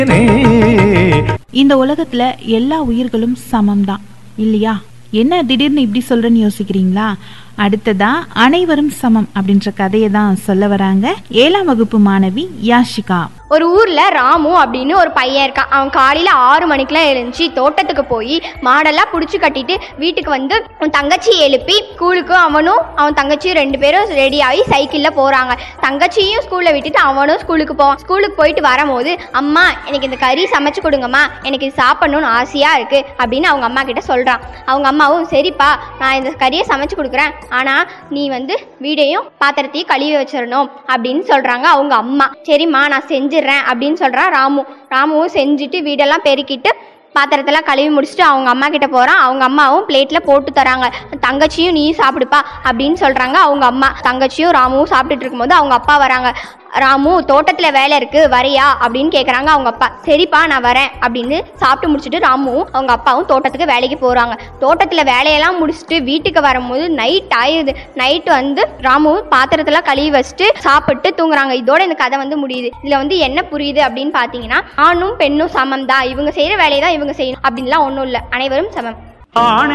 இந்த உலகத்துல எல்லா உயிர்களும் சமம்தான் இல்லையா என்ன திடீர்னு இப்படி சொல்றேன்னு யோசிக்கிறீங்களா அடுத்ததா அனைவரும் சமம் அப்படின்ற கதையை தான் சொல்ல வராங்க ஏழாம் வகுப்பு மாணவி யாஷிகா ஒரு ஊர்ல ராமு அப்படின்னு ஒரு பையன் இருக்கான் அவன் காலையில ஆறு மணிக்கெல்லாம் எழுந்துச்சு தோட்டத்துக்கு போய் மாடெல்லாம் பிடிச்சி கட்டிட்டு வீட்டுக்கு வந்து அவன் தங்கச்சி எழுப்பி ஸ்கூலுக்கு அவனும் அவன் தங்கச்சியும் ரெண்டு பேரும் ரெடி ஆகி சைக்கிளில் போறாங்க தங்கச்சியும் ஸ்கூல்ல விட்டுட்டு அவனும் ஸ்கூலுக்கு போவான் ஸ்கூலுக்கு போயிட்டு வரும்போது அம்மா எனக்கு இந்த கறி சமைச்சு கொடுங்கம்மா எனக்கு இது சாப்பிடணும்னு ஆசையா இருக்கு அப்படின்னு அவங்க அம்மா கிட்ட சொல்றான் அவங்க அம்மாவும் சரிப்பா நான் இந்த கறியை சமைச்சு கொடுக்குறேன் ஆனா நீ வந்து வீடையும் பாத்திரத்தையும் கழுவி வச்சிடணும் அப்படின்னு சொல்றாங்க அவங்க அம்மா சரிம்மா நான் செஞ்சிடுறேன் அப்படின்னு சொல்றான் ராமு ராமுவும் செஞ்சுட்டு வீடெல்லாம் பெருக்கிட்டு பாத்திரத்தெல்லாம் கழுவி முடிச்சுட்டு அவங்க அம்மா கிட்ட போறான் அவங்க அம்மாவும் பிளேட்ல போட்டு தராங்க தங்கச்சியும் நீ சாப்பிடுப்பா அப்படின்னு சொல்றாங்க அவங்க அம்மா தங்கச்சியும் ராமுவும் சாப்பிட்டுட்டு இருக்கும்போது அவங்க அப்பா வராங்க ராமு தோட்டத்துல வேலை இருக்கு வரியா அப்படின்னு கேக்குறாங்க அவங்க அப்பா சரிப்பா நான் வரேன் அப்படின்னு சாப்பிட்டு முடிச்சுட்டு ராமுவும் அவங்க அப்பாவும் தோட்டத்துக்கு வேலைக்கு போறாங்க தோட்டத்துல வேலையெல்லாம் முடிச்சுட்டு வீட்டுக்கு வரும்போது நைட் ஆயிடுது நைட் வந்து ராமுவும் பாத்திரத்தெல்லாம் கழுவி வச்சுட்டு சாப்பிட்டு தூங்குறாங்க இதோட இந்த கதை வந்து முடியுது இதுல வந்து என்ன புரியுது அப்படின்னு பாத்தீங்கன்னா ஆணும் பெண்ணும் சமம் தான் இவங்க செய்யற வேலையை தான் இவங்க செய்யணும் அப்படின்லாம் ஒன்றும் இல்லை அனைவரும் சமம்